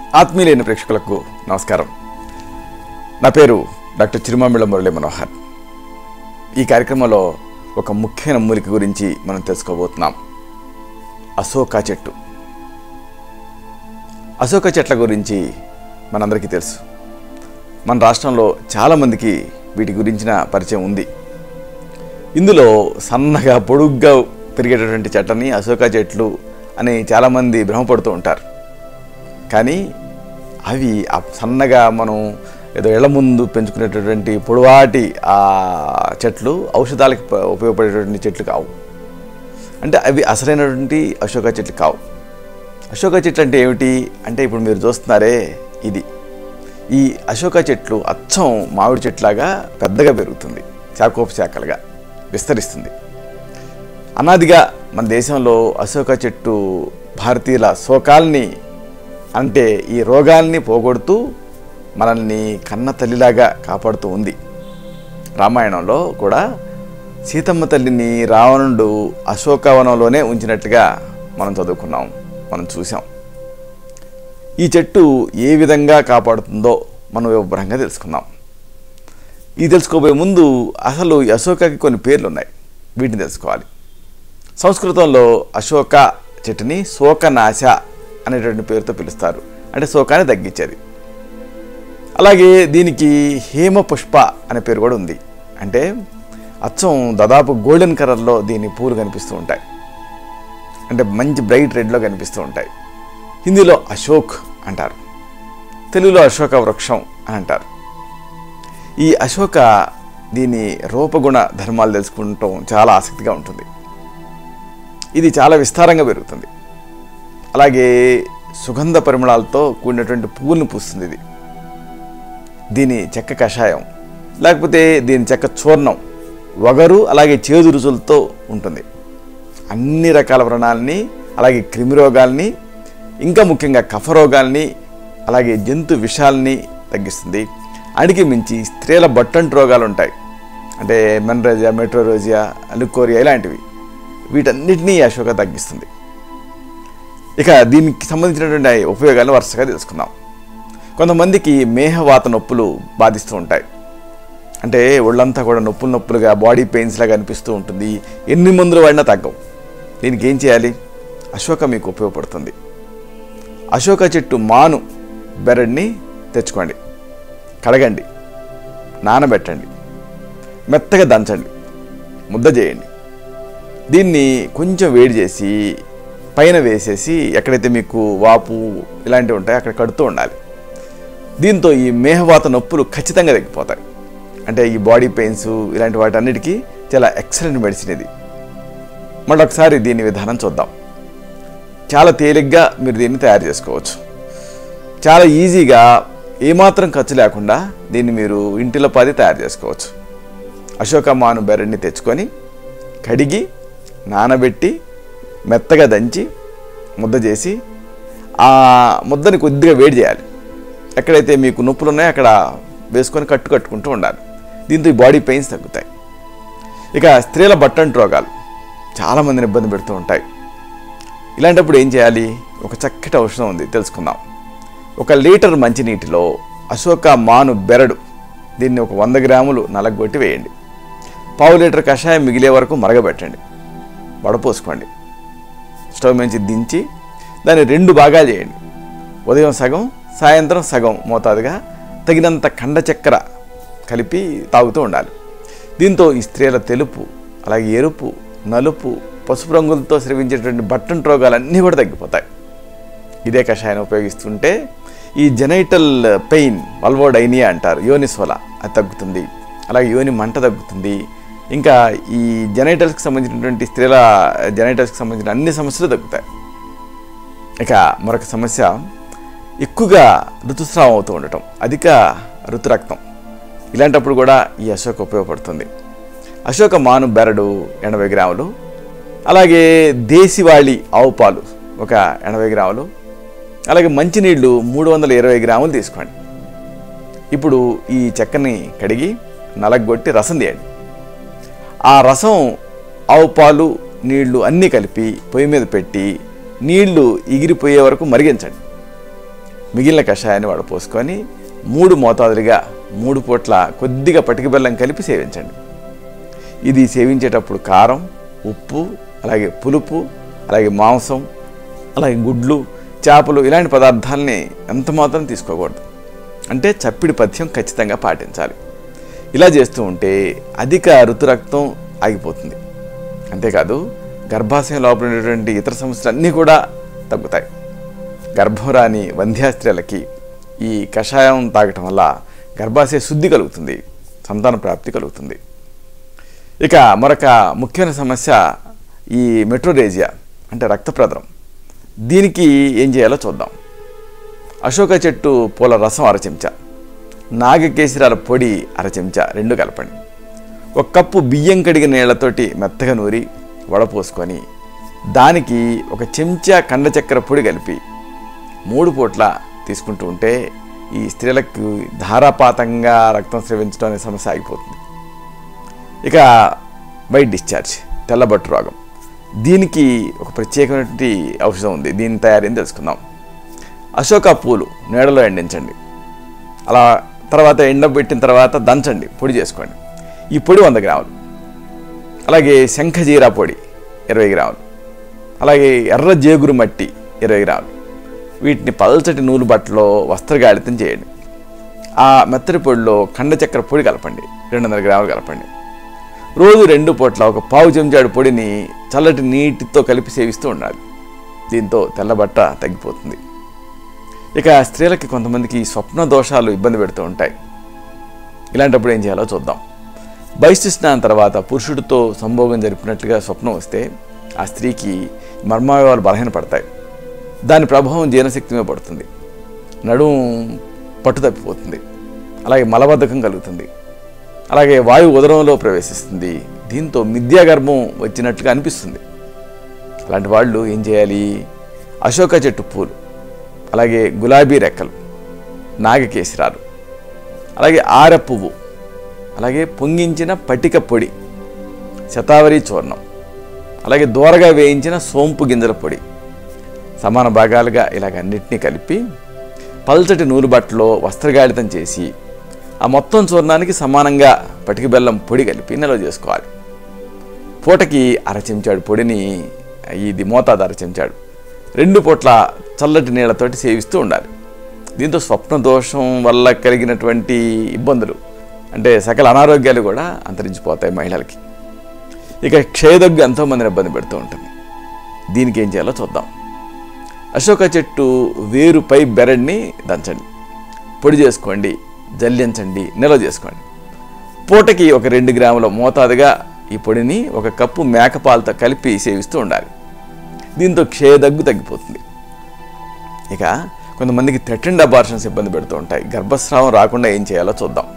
ఆత్మీయులైన ప్రేక్షకులకు నమస్కారం నా పేరు డాక్టర్ చిరుమామిళ్ళ మురళీ మనోహర్ ఈ కార్యక్రమంలో ఒక ముఖ్యమైన మూలిక గురించి మనం తెలుసుకోబోతున్నాం అశోక చెట్టు అశోక చెట్ల గురించి మనందరికీ తెలుసు మన రాష్ట్రంలో చాలామందికి వీటి గురించిన పరిచయం ఉంది ఇందులో సన్నగా పొడుగ్గా పెరిగేటటువంటి చెట్లని అశోక చెట్లు అని చాలామంది భ్రమపడుతూ ఉంటారు కానీ అవి ఆ సన్నగా మనం ఏదో ఇళ్ల ముందు పెంచుకునేటటువంటి పొడవాటి ఆ చెట్లు ఔషధాలకు ప- ఉపయోగపడేటటువంటి చెట్లు కావు అంటే అవి అసలైనటువంటి అశోక చెట్లు కావు అశోక చెట్లు అంటే ఏమిటి అంటే ఇప్పుడు మీరు చూస్తున్నారే ఇది ఈ అశోక చెట్లు అచ్చం మామిడి చెట్లాగా పెద్దగా పెరుగుతుంది శాఖోప శాఖలుగా విస్తరిస్తుంది అనాదిగా మన దేశంలో అశోక చెట్టు భారతీయుల శోకాల్ని అంటే ఈ రోగాల్ని పోగొడుతూ మనల్ని కన్న తల్లిలాగా కాపాడుతూ ఉంది రామాయణంలో కూడా సీతమ్మ తల్లిని రావణుడు అశోకవనంలోనే ఉంచినట్లుగా మనం చదువుకున్నాం మనం చూసాం ఈ చెట్టు ఏ విధంగా కాపాడుతుందో మనం వివరంగా తెలుసుకుందాం ఇది తెలుసుకోబోయే ముందు అసలు ఈ అశోకకి కొన్ని పేర్లు ఉన్నాయి వీటిని తెలుసుకోవాలి సంస్కృతంలో అశోక చెట్టుని శోకనాశ అనేటువంటి పేరుతో పిలుస్తారు అంటే శోకాన్ని తగ్గించేది అలాగే దీనికి హేమ పుష్ప అనే పేరు కూడా ఉంది అంటే అచ్చం దాదాపు గోల్డెన్ కలర్లో దీని పూలు కనిపిస్తూ ఉంటాయి అంటే మంచి బ్రైట్ రెడ్లో కనిపిస్తూ ఉంటాయి హిందీలో అశోక్ అంటారు తెలుగులో అశోక వృక్షం అని అంటారు ఈ అశోక దీని రూపగుణ ధర్మాలు తెలుసుకుంటాం చాలా ఆసక్తిగా ఉంటుంది ఇది చాలా విస్తారంగా పెరుగుతుంది అలాగే సుగంధ పరిమళాలతో కూడినటువంటి పువ్వులను పూస్తుంది ఇది దీని చెక్క కషాయం లేకపోతే దీని చెక్క చూర్ణం వగరు అలాగే చేదు రుచులతో ఉంటుంది అన్ని రకాల వ్రణాలని అలాగే క్రిమి రోగాల్ని ఇంకా ముఖ్యంగా కఫ రోగాల్ని అలాగే జంతు విషాల్ని తగ్గిస్తుంది అడిగి మించి స్త్రీల బట్టంటు రోగాలు ఉంటాయి అంటే మెనరోజియా మెట్రోరోజియా అలుకోరియా ఇలాంటివి వీటన్నిటినీ ఈ అశోక తగ్గిస్తుంది ఇక దీనికి సంబంధించినటువంటి ఉపయోగాలను వరుసగా తెలుసుకుందాం కొంతమందికి మేహవాత నొప్పులు బాధిస్తూ ఉంటాయి అంటే ఒళ్ళంతా కూడా నొప్పులు నొప్పులుగా బాడీ పెయిన్స్ లాగా అనిపిస్తూ ఉంటుంది ఎన్ని మందులు వాడినా తగ్గవు దీనికి ఏం చేయాలి అశోక మీకు ఉపయోగపడుతుంది అశోక చెట్టు మాను బెరడ్ని తెచ్చుకోండి కడగండి నానబెట్టండి మెత్తగా దంచండి ముద్ద చేయండి దీన్ని కొంచెం వేడి చేసి పైన వేసేసి ఎక్కడైతే మీకు వాపు ఇలాంటివి ఉంటాయో అక్కడ కడుతూ ఉండాలి దీంతో ఈ మేహవాత నొప్పులు ఖచ్చితంగా తగ్గిపోతాయి అంటే ఈ బాడీ పెయిన్స్ ఇలాంటి వాటన్నిటికీ చాలా ఎక్సలెంట్ మెడిసిన్ ఇది మళ్ళీ ఒకసారి దీని విధానం చూద్దాం చాలా తేలిగ్గా మీరు దీన్ని తయారు చేసుకోవచ్చు చాలా ఈజీగా ఏమాత్రం ఖర్చు లేకుండా దీన్ని మీరు ఇంటిలో పది తయారు చేసుకోవచ్చు అశోక మాను బెరడ్ని తెచ్చుకొని కడిగి నానబెట్టి మెత్తగా దంచి ముద్ద చేసి ఆ ముద్దని కొద్దిగా వేడి చేయాలి ఎక్కడైతే మీకు నొప్పులు ఉన్నాయో అక్కడ వేసుకొని కట్టు కట్టుకుంటూ ఉండాలి దీంతో ఈ బాడీ పెయిన్స్ తగ్గుతాయి ఇక స్త్రీల బట్టంటు రోగాలు చాలామందిని ఇబ్బంది పెడుతూ ఉంటాయి ఇలాంటప్పుడు ఏం చేయాలి ఒక చక్కటి ఔషధం ఉంది తెలుసుకుందాం ఒక లీటర్ మంచినీటిలో అశోక మాను బెరడు దీన్ని ఒక వంద గ్రాములు నలగొట్టి వేయండి పావు లీటర్ కషాయం మిగిలే వరకు మరగబెట్టండి వడపోసుకోండి స్టవ్ నుంచి దించి దాన్ని రెండు భాగాలు చేయండి ఉదయం సగం సాయంత్రం సగం మోతాదుగా తగినంత కండ చక్కెర కలిపి తాగుతూ ఉండాలి దీంతో ఈ స్త్రీల తెలుపు అలాగే ఎరుపు నలుపు పసుపు రంగులతో స్రవించేటువంటి బట్టన్ రోగాలన్నీ కూడా తగ్గిపోతాయి ఇదే కషాయాన్ని ఉపయోగిస్తుంటే ఈ జెనైటల్ పెయిన్ వల్వోడైనియా అంటారు యోనిస్వల అది తగ్గుతుంది అలాగే యోని మంట తగ్గుతుంది ఇంకా ఈ జెనైటల్స్కి సంబంధించినటువంటి స్త్రీల జెనైటల్స్కి సంబంధించిన అన్ని సమస్యలు తగ్గుతాయి ఇక మరొక సమస్య ఎక్కువగా ఋతుస్రావం అవుతూ ఉండటం అధిక ఋతురక్తం ఇలాంటప్పుడు కూడా ఈ అశోక ఉపయోగపడుతుంది అశోక మాను బెరడు ఎనభై గ్రాములు అలాగే దేశివాళి ఆవు పాలు ఒక ఎనభై గ్రాములు అలాగే మంచినీళ్ళు మూడు వందల ఇరవై గ్రాములు తీసుకోండి ఇప్పుడు ఈ చెక్కని కడిగి నలగొట్టి రసం తీయండి ఆ రసం ఆవు పాలు నీళ్లు అన్నీ కలిపి పొయ్యి మీద పెట్టి నీళ్లు ఎగిరిపోయే వరకు మరిగించండి మిగిలిన కషాయాన్ని వడపోసుకొని మూడు మోతాదులుగా మూడు పూట్ల కొద్దిగా పటిక బెల్లం కలిపి సేవించండి ఇది సేవించేటప్పుడు కారం ఉప్పు అలాగే పులుపు అలాగే మాంసం అలాగే గుడ్లు చేపలు ఇలాంటి పదార్థాలని ఎంత మాత్రం తీసుకోకూడదు అంటే చప్పిడి పథ్యం ఖచ్చితంగా పాటించాలి ఇలా చేస్తూ ఉంటే అధిక ఋతురక్తం ఆగిపోతుంది అంతేకాదు గర్భాశయం లోపల ఉండేటువంటి ఇతర సమస్యలు అన్నీ కూడా తగ్గుతాయి గర్భం రాని వంధ్యా స్త్రీలకి ఈ కషాయం తాగటం వల్ల గర్భాశయ శుద్ధి కలుగుతుంది సంతాన ప్రాప్తి కలుగుతుంది ఇక మరొక ముఖ్యమైన సమస్య ఈ మెట్రోరేజియా అంటే రక్తప్రదరం దీనికి ఏం చేయాలో చూద్దాం అశోక చెట్టు పూల రసం అర చెంచా నాగకేసరాల పొడి అర చెంచా రెండు కలపండి ఒక కప్పు బియ్యం కడిగిన నీళ్లతోటి మెత్తగా నూరి వడపోసుకొని దానికి ఒక చెంచా కండ చక్కెర పొడి కలిపి మూడు పూట్ల తీసుకుంటూ ఉంటే ఈ స్త్రీలకు ధారాపాతంగా రక్తం స్రవించడం అనే సమస్య ఆగిపోతుంది ఇక వైట్ డిశ్చార్జ్ తెల్లబట్టు రోగం దీనికి ఒక ప్రత్యేకమైనటువంటి ఔషధం ఉంది దీని తయారీని తెలుసుకుందాం అశోక పూలు నీడలో ఎండించండి అలా తర్వాత ఎండబెట్టిన తర్వాత దంచండి పొడి చేసుకోండి ఈ పొడి వంద గ్రాములు అలాగే శంఖజీరా పొడి ఇరవై గ్రాములు అలాగే ఎర్ర జేగురు మట్టి ఇరవై గ్రాములు వీటిని పల్చటి నూలు బట్టలో వస్త్రగాళితం చేయండి ఆ మెత్తటి పొడిలో కండ చక్కెర పొడి కలపండి రెండు వందల గ్రాములు కలపండి రోజు రెండు పూట్ల ఒక పావు చెంచాడు పొడిని చల్లటి నీటితో కలిపి సేవిస్తూ ఉండాలి దీంతో తెల్లబట్ట తగ్గిపోతుంది ఇక స్త్రీలకి కొంతమందికి స్వప్న దోషాలు ఇబ్బంది పెడుతూ ఉంటాయి ఇలాంటప్పుడు ఏం చేయాలో చూద్దాం బహిష్టు స్నానం తర్వాత పురుషుడితో సంభోగం జరిపినట్లుగా స్వప్నం వస్తే ఆ స్త్రీకి మర్మావయవాలు బలహీనపడతాయి దాని ప్రభావం జీర్ణశక్తి మీద పడుతుంది నడుము పట్టు తప్పిపోతుంది అలాగే మలబద్ధకం కలుగుతుంది అలాగే వాయువు ఉదరంలో ప్రవేశిస్తుంది దీంతో మిథ్యాగర్భం వచ్చినట్లుగా అనిపిస్తుంది అలాంటి వాళ్ళు ఏం చేయాలి అశోక చెట్టు పూలు అలాగే గులాబీ రెక్కలు నాగకేశరాలు అలాగే ఆర పువ్వు అలాగే పొంగించిన పటిక పొడి శతావరి చూర్ణం అలాగే దూరగా వేయించిన సోంపు గింజల పొడి సమాన భాగాలుగా ఇలాగ అన్నిటినీ కలిపి పల్చటి నూలు బట్టలో వస్త్రగాళితం చేసి ఆ మొత్తం చూర్ణానికి సమానంగా పటిక బెల్లం పొడి కలిపి నిల్వ చేసుకోవాలి పూటకి అర చెంచాడు పొడిని ఇది మోతాదు అర చెంచాడు రెండు పూట్ల చల్లటి నీళ్లతోటి సేవిస్తూ ఉండాలి దీంతో స్వప్న దోషం వల్ల కలిగినటువంటి ఇబ్బందులు అంటే సకల అనారోగ్యాలు కూడా అంతరించిపోతాయి మహిళలకి ఇక క్షయదగ్గు ఎంతోమందిని ఇబ్బంది పెడుతూ ఉంటుంది దీనికి ఏం చేయాలో చూద్దాం అశోక చెట్టు వేరుపై బెరడ్ని దంచండి పొడి చేసుకోండి జల్లించండి నిల్వ చేసుకోండి పూటకి ఒక రెండు గ్రాముల మోతాదుగా ఈ పొడిని ఒక కప్పు మేకపాలతో కలిపి సేవిస్తూ ఉండాలి దీంతో క్షయదగ్గు తగ్గిపోతుంది ఇక కొంతమందికి థ్రెటెండ్ అబార్షన్స్ ఇబ్బంది పెడుతూ ఉంటాయి గర్భస్రావం రాకుండా ఏం చేయాలో చూద్దాం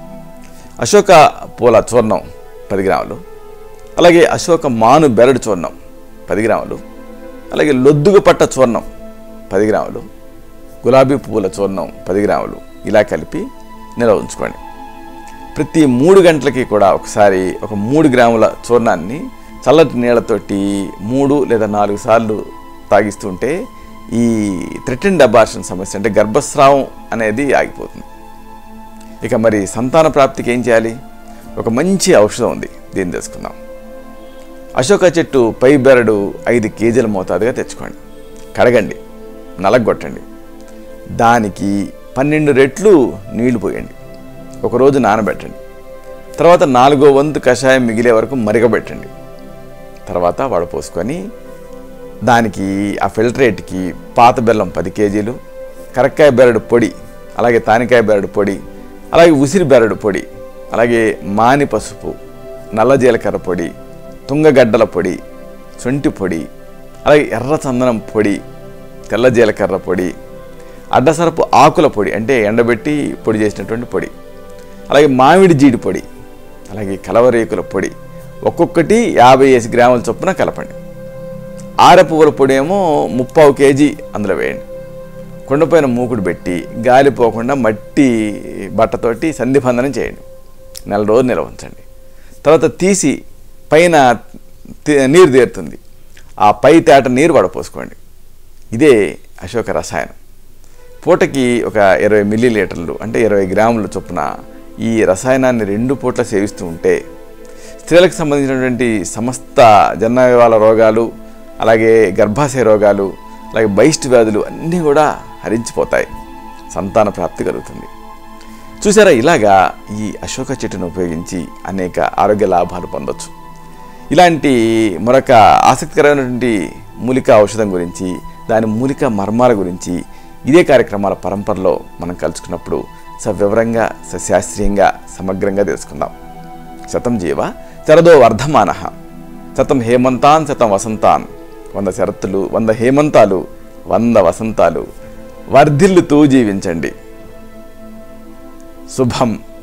అశోక పూల చూర్ణం పది గ్రాములు అలాగే అశోక మాను బెరడు చూర్ణం పది గ్రాములు అలాగే లొద్దుగ పట్ట చూర్ణం పది గ్రాములు గులాబీ పువ్వుల చూర్ణం పది గ్రాములు ఇలా కలిపి నిల్వ ఉంచుకోండి ప్రతి మూడు గంటలకి కూడా ఒకసారి ఒక మూడు గ్రాముల చూర్ణాన్ని చల్లటి నీళ్లతోటి మూడు లేదా నాలుగు సార్లు తాగిస్తుంటే ఈ థ్రెటెండ్ అబార్షన్ సమస్య అంటే గర్భస్రావం అనేది ఆగిపోతుంది ఇక మరి సంతాన ప్రాప్తికి ఏం చేయాలి ఒక మంచి ఔషధం ఉంది దీన్ని తెలుసుకుందాం అశోక చెట్టు పై బెరడు ఐదు కేజీల మోతాదుగా తెచ్చుకోండి కడగండి నలగొట్టండి దానికి పన్నెండు రెట్లు నీళ్లు పోయండి ఒకరోజు నానబెట్టండి తర్వాత నాలుగో వంతు కషాయం మిగిలే వరకు మరిగబెట్టండి తర్వాత వడపోసుకొని దానికి ఆ ఫిల్టరేట్కి పాత బెల్లం పది కేజీలు కరక్కాయ బెరడు పొడి అలాగే తానికాయ బెరడు పొడి అలాగే ఉసిరి బెరడు పొడి అలాగే మాని పసుపు నల్ల జీలకర్ర పొడి తుంగగడ్డల పొడి సొంటి పొడి అలాగే ఎర్ర చందనం పొడి తెల్ల జీలకర్ర పొడి అడ్డసరపు ఆకుల పొడి అంటే ఎండబెట్టి పొడి చేసినటువంటి పొడి అలాగే మామిడి జీడి పొడి అలాగే కలవరేకుల పొడి ఒక్కొక్కటి యాభై ఐదు గ్రాముల చొప్పున కలపండి ఆర పువ్వుల పొడి ఏమో ముప్పావు కేజీ అందులో వేయండి కొండపైన మూకుడు పెట్టి గాలి పోకుండా మట్టి బట్టతోటి సంధిబంధనం చేయండి నెల రోజులు నిల్వ ఉంచండి తర్వాత తీసి పైన తి- నీరు తీరుతుంది ఆ పై తేట నీరు వడపోసుకోండి ఇదే అశోక రసాయనం పూటకి ఒక ఇరవై మిల్లీ లీటర్లు అంటే ఇరవై గ్రాముల చొప్పున ఈ రసాయనాన్ని రెండు పూట్ల సేవిస్తూ ఉంటే స్త్రీలకు సంబంధించినటువంటి సమస్త జననవివాల రోగాలు అలాగే గర్భాశయ రోగాలు అలాగే బైస్ట్ వ్యాధులు అన్నీ కూడా హరించిపోతాయి సంతాన ప్రాప్తి కలుగుతుంది చూసారా ఇలాగా ఈ అశోక చెట్టును ఉపయోగించి అనేక ఆరోగ్య లాభాలు పొందొచ్చు ఇలాంటి మరొక ఆసక్తికరమైనటువంటి మూలిక ఔషధం గురించి దాని మూలిక మర్మాల గురించి ఇదే కార్యక్రమాల పరంపరలో మనం కలుసుకున్నప్పుడు సవివరంగా సశాస్త్రీయంగా సమగ్రంగా తెలుసుకుందాం శతం జీవ శరదో వర్ధమాన శతం హేమంతాన్ శతం వసంతాన్ వంద శరత్తులు వంద హేమంతాలు వంద వసంతాలు వర్ధిల్లుతూ జీవించండి శుభం